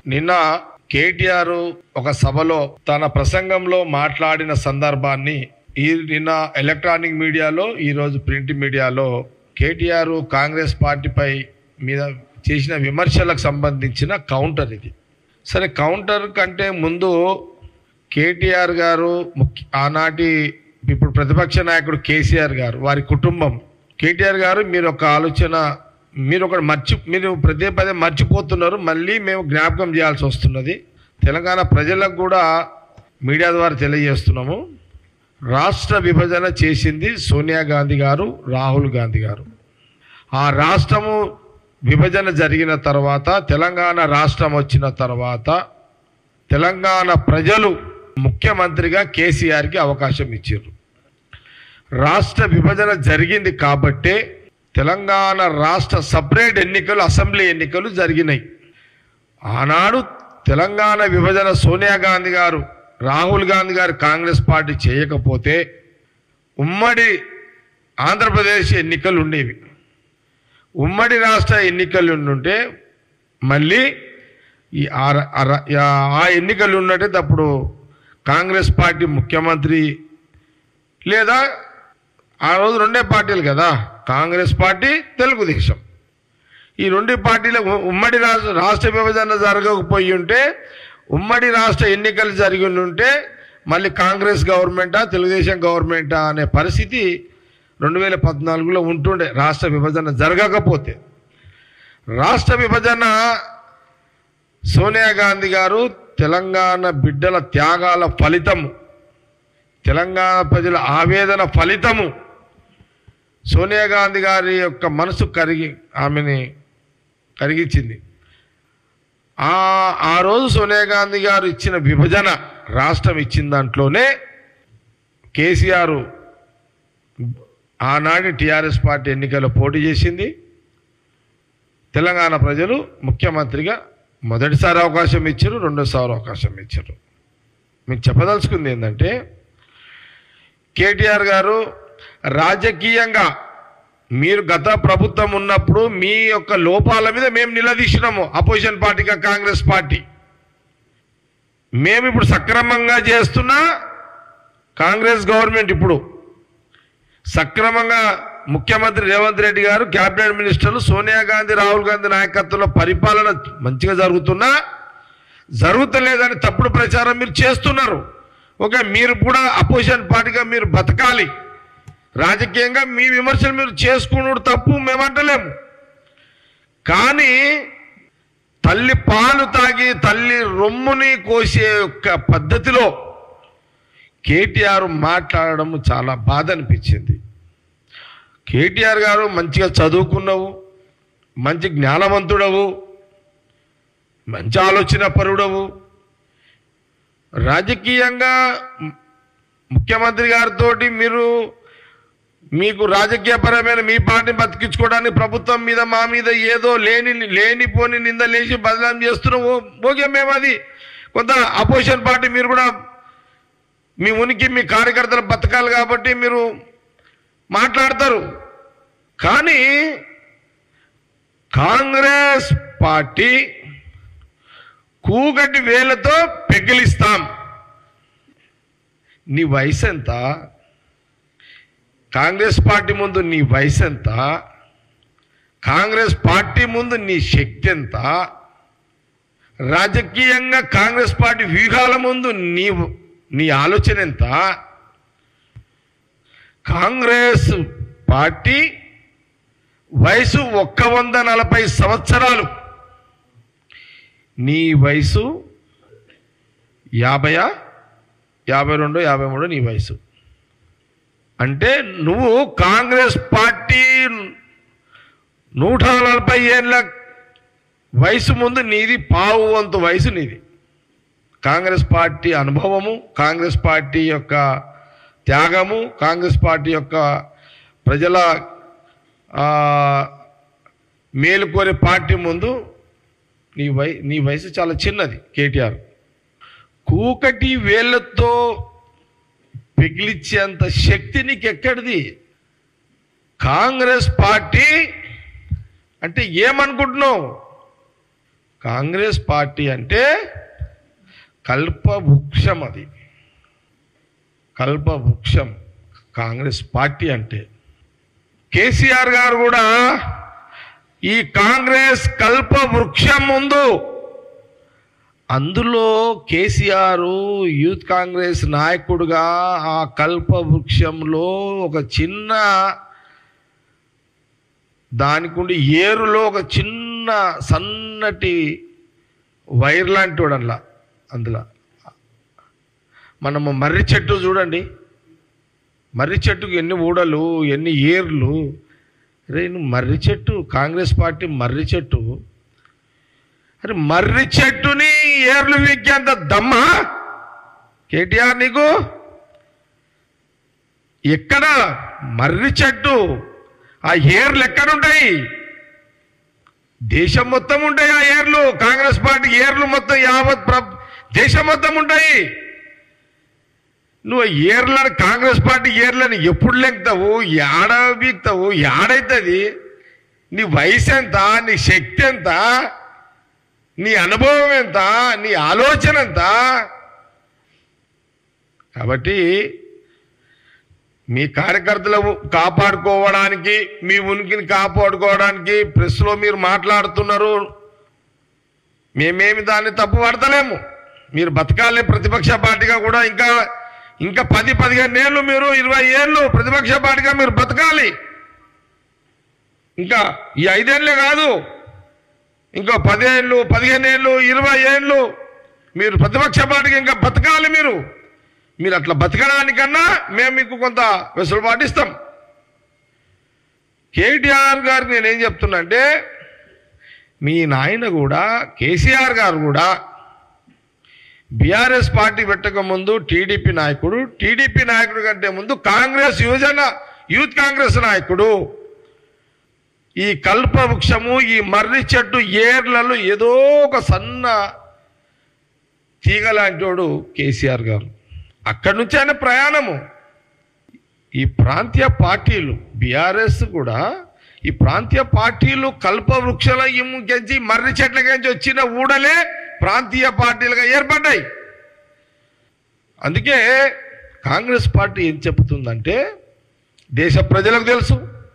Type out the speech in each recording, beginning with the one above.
నిన్న కేటీఆర్ ఒక సభలో తన ప్రసంగంలో మాట్లాడిన సందర్భాన్ని ఈ నిన్న ఎలక్ట్రానిక్ మీడియాలో ఈరోజు ప్రింట్ మీడియాలో కేటీఆర్ కాంగ్రెస్ పార్టీపై మీద చేసిన విమర్శలకు సంబంధించిన కౌంటర్ ఇది సరే కౌంటర్ కంటే ముందు కేటీఆర్ గారు ముఖ్య ఆనాటి ఇప్పుడు ప్రతిపక్ష నాయకుడు కేసీఆర్ గారు వారి కుటుంబం కేటీఆర్ గారు మీరు ఒక ఆలోచన మీరు ఒక మర్చి మీరు ప్రతి పదే మర్చిపోతున్నారు మళ్ళీ మేము జ్ఞాపకం చేయాల్సి వస్తున్నది తెలంగాణ ప్రజలకు కూడా మీడియా ద్వారా తెలియజేస్తున్నాము రాష్ట్ర విభజన చేసింది సోనియా గాంధీ గారు రాహుల్ గాంధీ గారు ఆ రాష్ట్రము విభజన జరిగిన తర్వాత తెలంగాణ రాష్ట్రం వచ్చిన తర్వాత తెలంగాణ ప్రజలు ముఖ్యమంత్రిగా కేసీఆర్కి అవకాశం ఇచ్చారు రాష్ట్ర విభజన జరిగింది కాబట్టే తెలంగాణ రాష్ట్ర సపరేట్ ఎన్నికలు అసెంబ్లీ ఎన్నికలు జరిగినాయి ఆనాడు తెలంగాణ విభజన సోనియా గాంధీ గారు రాహుల్ గాంధీ గారు కాంగ్రెస్ పార్టీ చేయకపోతే ఉమ్మడి ఆంధ్రప్రదేశ్ ఎన్నికలు ఉండేవి ఉమ్మడి రాష్ట్ర ఎన్నికలు ఉంటే మళ్ళీ ఈ ఆ- ఆ ర- ఆ- ఆ ఎన్నికలు ఉన్నట్టే అప్పుడు కాంగ్రెస్ పార్టీ ముఖ్యమంత్రి లేదా ఆ రోజు రెండే పార్టీలు కదా కాంగ్రెస్ పార్టీ తెలుగుదేశం ఈ రెండు పార్టీల ఉ- ఉమ్మడి రాష్ట్ర రాష్ట్ర విభజన జరగకపోయి ఉంటే ఉమ్మడి రాష్ట్ర ఎన్నికలు జరిగి ఉంటే మళ్ళీ కాంగ్రెస్ గవర్నమెంటా తెలుగుదేశం గవర్నమెంటా అనే పరిస్థితి రెండు వేల పద్నాలుగులో ఉంటుండే రాష్ట్ర విభజన జరగకపోతే రాష్ట్ర విభజన సోనియా గాంధీ గారు తెలంగాణ బిడ్డల త్యాగాల ఫలితము తెలంగాణ ప్రజల ఆవేదన ఫలితము సోనియా గాంధీ గారి యొక్క మనసు కరిగి ఆమెని కరిగించింది ఆ ఆ రోజు సోనియా గాంధీ గారు ఇచ్చిన విభజన రాష్ట్రం ఇచ్చిన దాంట్లోనే కేసీఆర్ ఆనాటి టీఆర్ఎస్ పార్టీ ఎన్నికల్లో పోటీ చేసింది తెలంగాణ ప్రజలు ముఖ్యమంత్రిగా మొదటిసారి అవకాశం ఇచ్చారు రెండోసారి అవకాశం ఇచ్చారు మీకు చెప్పదలుచుకుంది ఏంటంటే కేటీఆర్ గారు రాజకీయంగా మీరు గత ప్రభుత్వం ఉన్నప్పుడు మీ యొక్క లోపాల మీద మేము నిలదీసినాము అపోజిషన్ పార్టీగా కాంగ్రెస్ పార్టీ మేము ఇప్పుడు సక్రమంగా చేస్తున్న కాంగ్రెస్ గవర్నమెంట్ ఇప్పుడు సక్రమంగా ముఖ్యమంత్రి రేవంత్ రెడ్డి గారు క్యాబినెట్ మినిస్టర్లు సోనియా గాంధీ రాహుల్ గాంధీ నాయకత్వంలో పరిపాలన మంచిగా జరుగుతున్నా జరుగుతలేదని తప్పుడు ప్రచారం మీరు చేస్తున్నారు ఓకే మీరు కూడా అపోజిషన్ పార్టీగా మీరు బతకాలి రాజకీయంగా మీ విమర్శలు మీరు చేసుకున్నాడు తప్పు మేమంటలేము కానీ తల్లి పాలు తాగి తల్లి రొమ్ముని కోసే యొక్క పద్ధతిలో కేటీఆర్ మాట్లాడడం చాలా బాధ అనిపించింది కేటీఆర్ గారు మంచిగా చదువుకున్నావు మంచి జ్ఞానవంతుడవు మంచి ఆలోచన పరుడవు రాజకీయంగా ము- ముఖ్యమంత్రి గారితో మీరు మీకు రాజకీయపరమైన మీ పార్టీని బతికించుకోవడానికి ప్రభుత్వం మీద మా మీద ఏదో లేని లేనిపోని నింద లేచి బదనాం చేస్తున్నాం ఓ- ఓకే మేము అది కొంత అపోజిషన్ పార్టీ మీరు కూడా మీ ఉనికి మీ కార్యకర్తలు బతకాలి కాబట్టి మీరు మాట్లాడతారు కానీ కాంగ్రెస్ పార్టీ కూగటి వేలతో పెగిలిస్తాం నీ వయసు ఎంత కాంగ్రెస్ పార్టీ ముందు నీ వయసు ఎంత కాంగ్రెస్ పార్టీ ముందు నీ శక్తి ఎంత రాజకీయంగా కాంగ్రెస్ పార్టీ వ్యూహాల ముందు నీ నీ ఆలోచన ఎంత కాంగ్రెస్ పార్టీ వయసు ఒక్క వంద నలభై సంవత్సరాలు నీ వయసు యాభయా యాభై రెండు యాభై మూడు నీ వయసు అంటే నువ్వు కాంగ్రెస్ పార్టీ నూట నలభై ఏళ్ళ వయసు ముందు నీది పావు వంతు వయసు నీది కాంగ్రెస్ పార్టీ అనుభవము కాంగ్రెస్ పార్టీ యొక్క త్యాగము కాంగ్రెస్ పార్టీ యొక్క ప్రజల ఆ, మేలు కోరే పార్టీ ముందు నీ వయ నీ వయసు చాలా చిన్నది కేటీఆర్ కూకటి వేళ్ళతో పిగిలిచ్చేంత శక్తి నీకు ఎక్కడిది కాంగ్రెస్ పార్టీ అంటే ఏమనుకుంటున్నావు కాంగ్రెస్ పార్టీ అంటే కల్పవృక్షం అది కల్పవృక్షం కాంగ్రెస్ పార్టీ అంటే కేసీఆర్ గారు కూడా ఈ కాంగ్రెస్ కల్పవృక్షం ముందు అందులో కేసీఆర్ యూత్ కాంగ్రెస్ నాయకుడుగా ఆ కల్పవృక్షంలో ఒక చిన్న దానికి ఉండి ఏరులో ఒక చిన్న సన్నటి వైర్ లాంటి వాడల్లా అందులో మనము మర్రి చెట్టు చూడండి మర్రి చెట్టుకు ఎన్ని ఊడలు ఎన్ని ఏర్లు అరే నువ్వు మర్రి చెట్టు కాంగ్రెస్ పార్టీ మర్రి చెట్టు అరే మర్రి చెట్టుని ఏర్లు వీకేంత దమ్మా కేటీఆర్ నీకు ఎక్కడ మర్రి చెట్టు ఆ ఏర్లు ఎక్కడుంటాయి దేశం మొత్తం ఉంటాయి ఆ ఏర్లు కాంగ్రెస్ పార్టీ ఏర్లు మొత్తం యావత్ ప్ర- దేశం మొత్తం ఉంటాయి నువ్వు ఏర్లను కాంగ్రెస్ పార్టీ ఏర్లను ఎప్పుడు లెంగుతావు ఏడ బీక్తావు ఏడైతుంది నీ వయసు ఎంత నీ శక్తి ఎంత నీ అనుభవం ఎంత నీ ఆలోచన ఎంత కాబట్టి మీ కార్యకర్తలు కాపాడుకోవడానికి మీ ఉనికిని కాపాడుకోవడానికి ప్రెస్లో మీరు మాట్లాడుతున్నారు మేమేమి దాన్ని తప్పు పడతలేము మీరు బతకాలి ప్రతిపక్ష పార్టీగా కూడా ఇంకా ఇంకా పది పదిహేను ఏళ్ళు మీరు ఇరవై ఏళ్ళు ప్రతిపక్ష పార్టీగా మీరు బతకాలి ఇంకా ఈ ఐదేళ్ళే కాదు ఇంకో పదేళ్ళు పదిహేను ఏళ్ళు ఇరవై ఏళ్ళు మీరు ప్రతిపక్ష పార్టీకి ఇంకా బతకాలి మీరు మీరు అట్లా బతకడానికన్నా మేము మీకు కొంత వెసులుబాటు ఇస్తాం కేటీఆర్ గారికి నేనేం చెప్తున్నా అంటే మీ నాయన కూడా కేసీఆర్ గారు కూడా బీఆర్ఎస్ పార్టీ పెట్టక ముందు టీడీపీ నాయకుడు టీడీపీ నాయకుడు కంటే ముందు కాంగ్రెస్ యువజన యూత్ కాంగ్రెస్ నాయకుడు ఈ కల్పవృక్షము ఈ మర్రి చెట్టు ఏర్లలో ఏదో ఒక సన్న తీగ లాంటివాడు కేసీఆర్ గారు అక్కడి నుంచి ఆయన ప్రయాణము ఈ ప్రాంతీయ పార్టీలు బీఆర్ఎస్ కూడా ఈ ప్రాంతీయ పార్టీలు కల్పవృక్షల ఇమ్ముకెంచి మర్రి చెట్లకెంచి వచ్చిన ఊడలే ప్రాంతీయ పార్టీలుగా ఏర్పడ్డాయి అందుకే కాంగ్రెస్ పార్టీ ఏం చెబుతుందంటే దేశ ప్రజలకు తెలుసు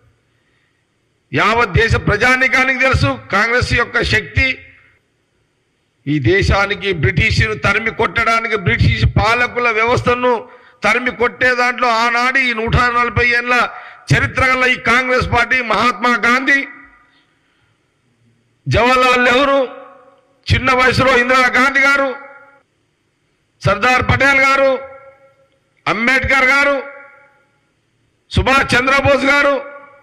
యావత్ దేశ ప్రజానికానికి తెలుసు కాంగ్రెస్ యొక్క శక్తి ఈ దేశానికి బ్రిటిషును తరిమి కొట్టడానికి బ్రిటిష్ పాలకుల వ్యవస్థను తరిమి కొట్టే దాంట్లో ఆనాడు ఈ నూట నలభై ఏళ్ళ చరిత్ర గల ఈ కాంగ్రెస్ పార్టీ మహాత్మా గాంధీ జవహర్లాల్ నెహ్రూ చిన్న వయసులో ఇందిరా గాంధీ గారు సర్దార్ పటేల్ గారు అంబేద్కర్ గారు సుభాష్ చంద్రబోస్ గారు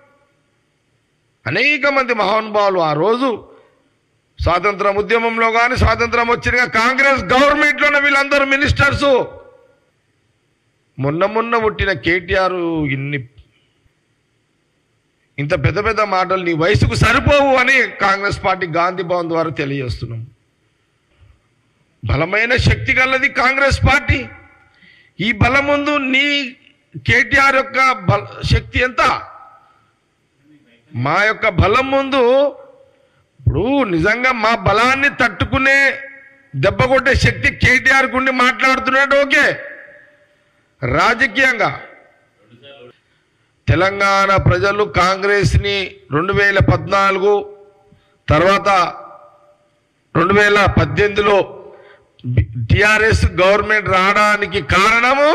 అనేక మంది మహానుభావులు ఆ రోజు స్వాతంత్రం ఉద్యమంలో కానీ స్వాతంత్రం వచ్చిన కాంగ్రెస్ గవర్నమెంట్లోనే వీళ్ళందరూ మినిస్టర్స్ మొన్న మొన్న పుట్టిన కేటీఆర్ ఇన్ని ఇంత పెద్ద పెద్ద మాటలు నీ వయసుకు సరిపోవు అని కాంగ్రెస్ పార్టీ గాంధీ భవన్ ద్వారా తెలియజేస్తున్నాం బలమైన శక్తి గలది కాంగ్రెస్ పార్టీ ఈ బలం ముందు నీ కేటీఆర్ యొక్క బల శక్తి ఎంత మా యొక్క బలం ముందు ఇప్పుడు నిజంగా మా బలాన్ని తట్టుకునే దెబ్బ కొట్టే శక్తి కేటీఆర్ గుండి మాట్లాడుతున్నాడు ఓకే రాజకీయంగా తెలంగాణ ప్రజలు కాంగ్రెస్ని రెండు వేల పద్నాలుగు తర్వాత రెండు వేల పద్దెనిమిదిలో టిఆర్ఎస్ గవర్నమెంట్ రావడానికి కారణము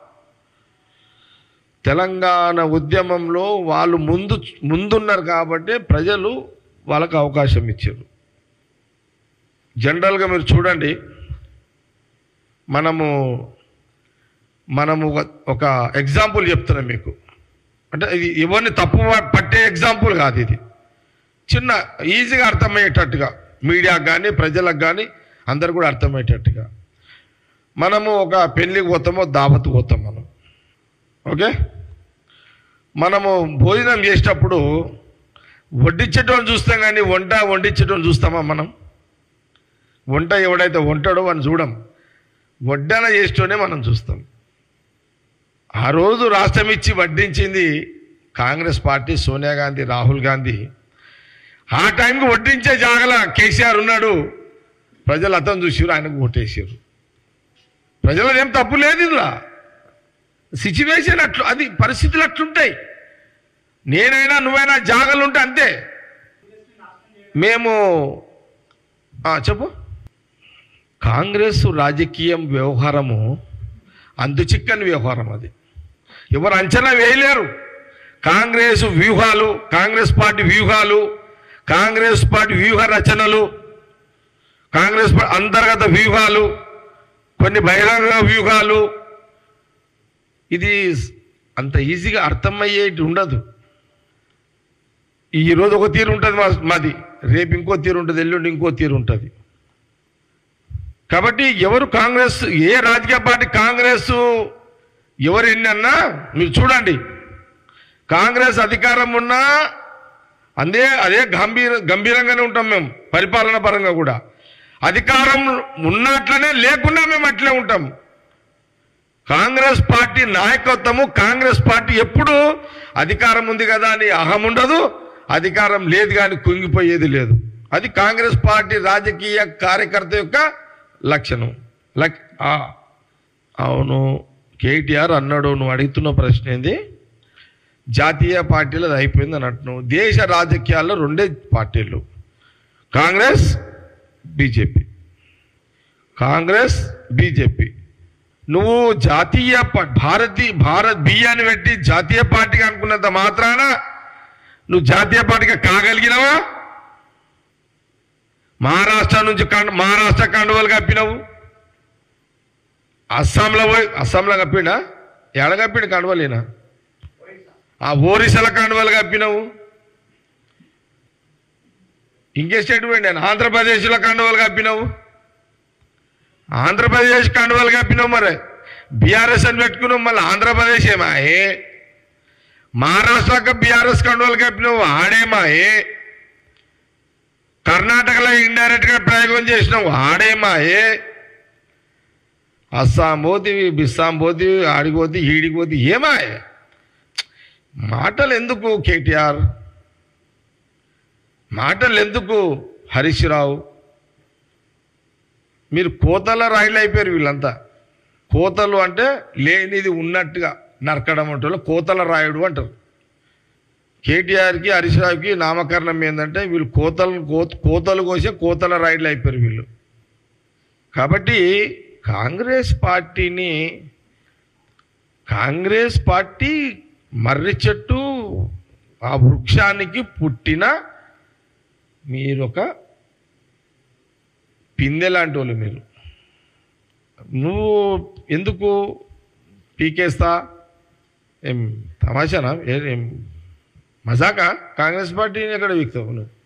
తెలంగాణ ఉద్యమంలో వాళ్ళు ముందు ముందున్నారు కాబట్టి ప్రజలు వాళ్ళకు అవకాశం ఇచ్చారు జనరల్గా మీరు చూడండి మనము మనము ఒక- ఒక ఎగ్జాంపుల్ చెప్తున్నాం మీకు అంటే ఇది ఎవరిని తప్పు ప- పట్టే ఎగ్జాంపుల్ కాదు ఇది చిన్న ఈజీగా అర్థమయ్యేటట్టుగా మీడియాకు కానీ ప్రజలకు కానీ అందరు కూడా అర్థమయ్యేటట్టుగా మనము ఒక పెళ్ళికి పోతామో దావత్ పోతాం మనం ఓకే మనము భోజనం చేసేటప్పుడు వడ్డించేటోని చూస్తాం కానీ వంట వండించేటోని చూస్తామా మనం వంట ఎవడైతే వంటాడో అని చూడం వడ్డన చేసేటోనే మనం చూస్తాం ఆ రోజు రాష్ట్రం ఇచ్చి వడ్డించింది కాంగ్రెస్ పార్టీ సోనియా గాంధీ రాహుల్ గాంధీ ఆ టైంకి వడ్డించే జాగల కేసీఆర్ ఉన్నాడు ప్రజలు అతను చూసారు ఆయనకు ఓటేసారు ప్రజలు ఏం తప్పు లేదు ఇలా సిచ్యువేషన్ అట్లు అది పరిస్థితులు అట్లుంటాయి నేనైనా నువ్వైనా జాగలు ఉంటే అంతే మేము ఆ, చెప్పు కాంగ్రెస్ రాజకీయం వ్యవహారము అందుచిక్కని వ్యవహారం అది ఎవరు అంచనా వేయలేరు కాంగ్రెస్ వ్యూహాలు కాంగ్రెస్ పార్టీ వ్యూహాలు కాంగ్రెస్ పార్టీ వ్యూహ రచనలు కాంగ్రెస్ పా- అంతర్గత వ్యూహాలు కొన్ని బహిరంగ వ్యూహాలు ఇది అంత ఈజీగా అర్థమయ్యేటి ఉండదు ఈ రోజు ఒక తీరు ఉంటుంది మా మాది రేపు ఇంకో తీరు ఉంటుంది ఎల్లుండి ఇంకో తీరు ఉంటుంది కాబట్టి ఎవరు కాంగ్రెస్ ఏ రాజకీయ పార్టీ కాంగ్రెస్ ఎవరు ఎన్ని అన్నా మీరు చూడండి కాంగ్రెస్ అధికారం ఉన్నా అందే అదే గంభీర గంభీరంగానే ఉంటాం మేము పరిపాలన పరంగా కూడా అధికారం ఉన్నట్లనే లేకున్నా మేము అట్లే ఉంటాం కాంగ్రెస్ పార్టీ నాయకత్వము కాంగ్రెస్ పార్టీ ఎప్పుడు అధికారం ఉంది కదా అని అహం ఉండదు అధికారం లేదు కానీ కుంగిపోయేది లేదు అది కాంగ్రెస్ పార్టీ రాజకీయ కార్యకర్త యొక్క లక్షణం లక్ ఆ, అవును కేటీఆర్ అన్నాడు నువ్వు అడుగుతున్న ప్రశ్న ఏంది జాతీయ పార్టీలు అది అయిపోయింది అని అంటున్నావు దేశ రాజకీయాల్లో రెండే పార్టీలు కాంగ్రెస్ బీజేపీ కాంగ్రెస్ బీజేపీ నువ్వు జాతీయ ప- భారతీ భారత్ బియ్యాన్ని పెట్టి జాతీయ పార్టీగా అనుకున్నంత మాత్రాన నువ్వు జాతీయ పార్టీగా కాగలిగినవా మహారాష్ట్ర నుంచి కండ మహారాష్ట్ర కండువలు కప్పినవు అస్సాంలో పోయి అస్సాంలో కప్పిండా ఎడ కప్పిండు కండువలేనా ఆ ఓరిసల కండువలు కప్పినవు ఇంకే స్టేట్ పోయిండు ఆంధ్రప్రదేశ్లో కండువలు కప్పినవు ఆంధ్రప్రదేశ్ కండువలు కప్పినావు మరి బీఆర్ఎస్ అని పెట్టుకున్నావు మళ్ళీ ఆంధ్రప్రదేశ్ ఏమా ఏ మహారాష్ట్రకి బీఆర్ఎస్ కండువలు కప్పినావు ఆడేమా ఏ కర్ణాటకలో ఇండైరెక్ట్ గా ప్రయోగం చేసినావు ఆడేమా ఏ అస్సాం పోతివి బిస్సాం పోతివి ఆడిపోతే ఈడిపోతే ఏమా ఏ? మాటలు ఎందుకు కేటీఆర్ మాటలు ఎందుకు హరీష్ రావు మీరు కోతల రాయిలు అయిపోయారు వీళ్ళంతా కోతలు అంటే లేనిది ఉన్నట్టుగా నరకడం అంటారు కోతల రాయుడు అంటారు కేటీఆర్కి హరీష్ రావుకి నామకరణం ఏంటంటే వీళ్ళు కోతలు కోత కోతలు కోసే కోతల రాయుడు అయిపోయారు వీళ్ళు కాబట్టి కాంగ్రెస్ పార్టీని కాంగ్రెస్ పార్టీ మర్రి చెట్టు ఆ వృక్షానికి పుట్టిన మీరొక పిందె లాంటి వాళ్ళు మీరు నువ్వు ఎందుకు పీకేస్తా ఏం తమాషానా ఏ- ఏం మజాకా కాంగ్రెస్ పార్టీని ఎక్కడ వీక్తావు నువ్వు